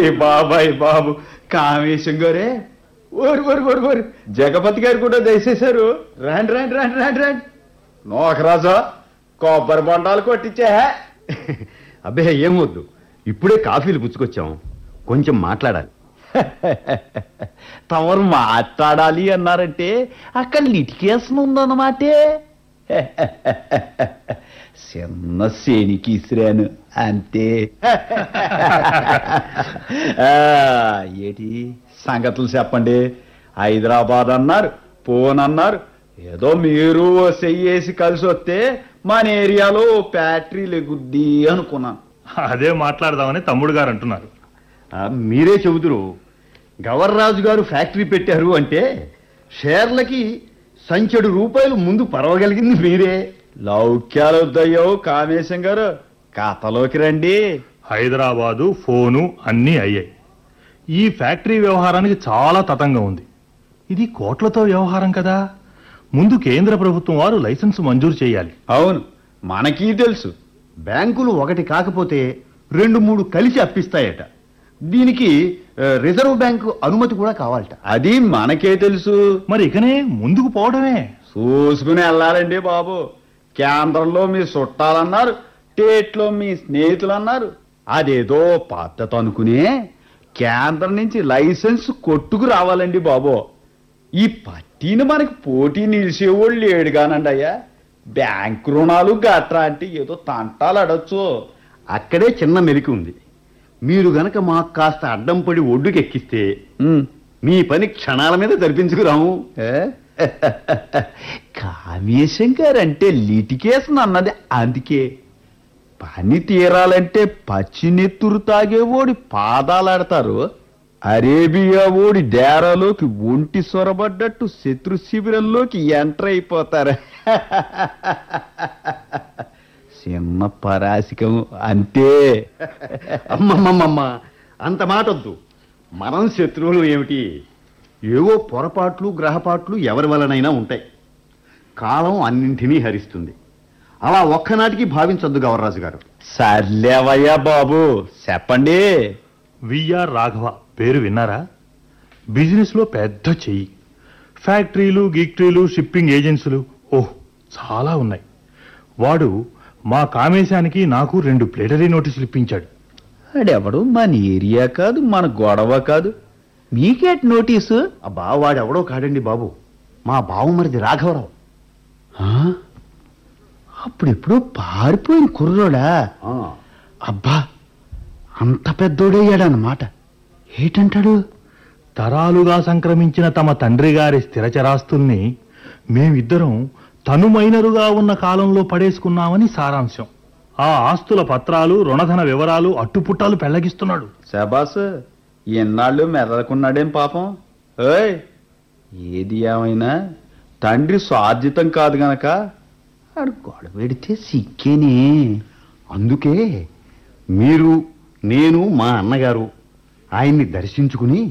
ఓయ్ బాబాయ్ బాబు కామేశం గారే ఓరు ఓరు ఓరు ఓరు జగపతి గారు కూడా దయచేశారు రాండి రాండి రాండి రాండి రాండి నోకరాజా కొబ్బరి బొండాలు కొట్టించే అబ్బే ఏం వద్దు ఇప్పుడే కాఫీలు పుచ్చుకొచ్చాం కొంచెం మాట్లాడాలి తమరు మాట్లాడాలి అన్నారంటే అక్కడ లిటికేషన్ ఉందన్నమాటే చిన్న శనికి ఇసిరాను అంతే ఆ, ఏటి సంగతులు చెప్పండి హైదరాబాద్ అన్నారు పోన్ అన్నారు ఏదో మీరు ఓ చెయ్యేసి కలిసి వస్తే మన ఏరియాలో ఫ్యాక్టరీ లెగుద్ది అనుకున్నాను అదే మాట్లాడదామని తమ్ముడు గారు అంటున్నారు ఆ, మీరే చెబుదురు గవర్రాజు గారు ఫ్యాక్టరీ పెట్టారు అంటే షేర్లకి సంచెడు రూపాయలు ముందు పరవగలిగింది మీరే లౌక్యాలు వద్దయ్యో కామేశం గారు కథలోకి రండి హైదరాబాదు ఫోను అన్నీ అయ్యాయి ఈ ఫ్యాక్టరీ వ్యవహారానికి చాలా తతంగా ఉంది ఇది కోట్లతో వ్యవహారం కదా ముందు కేంద్ర ప్రభుత్వం వారు లైసెన్స్ మంజూరు చేయాలి అవును మనకీ తెలుసు బ్యాంకులు ఒకటి కాకపోతే రెండు మూడు కలిసి అప్పిస్తాయట దీనికి ఆ, రిజర్వ్ బ్యాంకు అనుమతి కూడా కావాలట అది మనకే తెలుసు మరి ఇకనే ముందుకు పోవడమే చూసుకుని వెళ్ళాలండి బాబు కేంద్రంలో మీ చుట్టాలన్నారు స్టేట్లో మీ స్నేహితులు అన్నారు అదేదో పద్ధతి అనుకునే కేంద్రం నుంచి లైసెన్స్ కొట్టుకు రావాలండి బాబు ఈ పట్టీని మనకి పోటీ నిలిచేవాళ్ళు లేడు కానండి అయ్యా బ్యాంక్ రుణాలు గట్రా అంటే ఏదో తంటాలు అడచ్చు అక్కడే చిన్న మెలికి ఉంది మీరు గనక మాకు కాస్త అడ్డం పడి ఒడ్డుకెక్కిస్తే మీ పని క్షణాల మీద జరిపించుకురాము కామేశం గారు అంటే లిటికేషన్ అన్నది అందుకే పని తీరాలంటే పచ్చి నెత్తురు తాగేవోడి పాదాలాడతారు అరేబియా ఓడి డేరాలోకి ఒంటి సొరబడ్డట్టు శత్రు శిబిరంలోకి ఎంటర్ అయిపోతారు చిన్న పరాసికం అంతే అమ్మమ్మమ్మమ్మ అంత మాటొద్దు మనం శత్రువులు ఏమిటి ఏవో పొరపాట్లు గ్రహపాట్లు ఎవరి వలనైనా ఉంటాయి కాలం అన్నింటినీ హరిస్తుంది అలా ఒక్కనాటికి భావించొద్దు గవర్రాజు గారు సర్లేవయ్యా బాబు చెప్పండి విఆర్ రాఘవ పేరు విన్నారా బిజినెస్లో పెద్ద చెయ్యి ఫ్యాక్టరీలు గిక్టరీలు షిప్పింగ్ ఏజెన్సీలు ఓహ్ చాలా ఉన్నాయి వాడు మా కామేశానికి నాకు రెండు ప్లేటరీ నోటీసులు ఇప్పించాడు వాడెవడు మన ఏరియా కాదు మన గొడవ కాదు మీకేట్ నోటీసు అబ్బా వాడెవడో కాడండి బాబు మా బావుమరిది రాఘవరావు ఆ? అప్పుడెప్పుడో పారిపోయిన కుర్రోడా ఆ, అబ్బా అంత పెద్దోడయ్యాడన్నమాట ఏటంటాడు తరాలుగా సంక్రమించిన తమ తండ్రి గారి స్థిరచరాస్తుల్ని మేమిద్దరం తనుమైనరుగా ఉన్న కాలంలో పడేసుకున్నామని సారాంశం ఆ ఆస్తుల పత్రాలు రుణధన వివరాలు అట్టుపుట్టాలు పెళ్లగిస్తున్నాడు శబాస్ ఎన్నాళ్ళు మెదలకున్నాడేం పాపం ఏయ్ ఏది ఏమైనా తండ్రి స్వార్జితం కాదు గనక ఆడు గొడవ పెడితే సిక్కేనే అందుకే మీరు నేను మా అన్నగారు ఆయన్ని దర్శించుకుని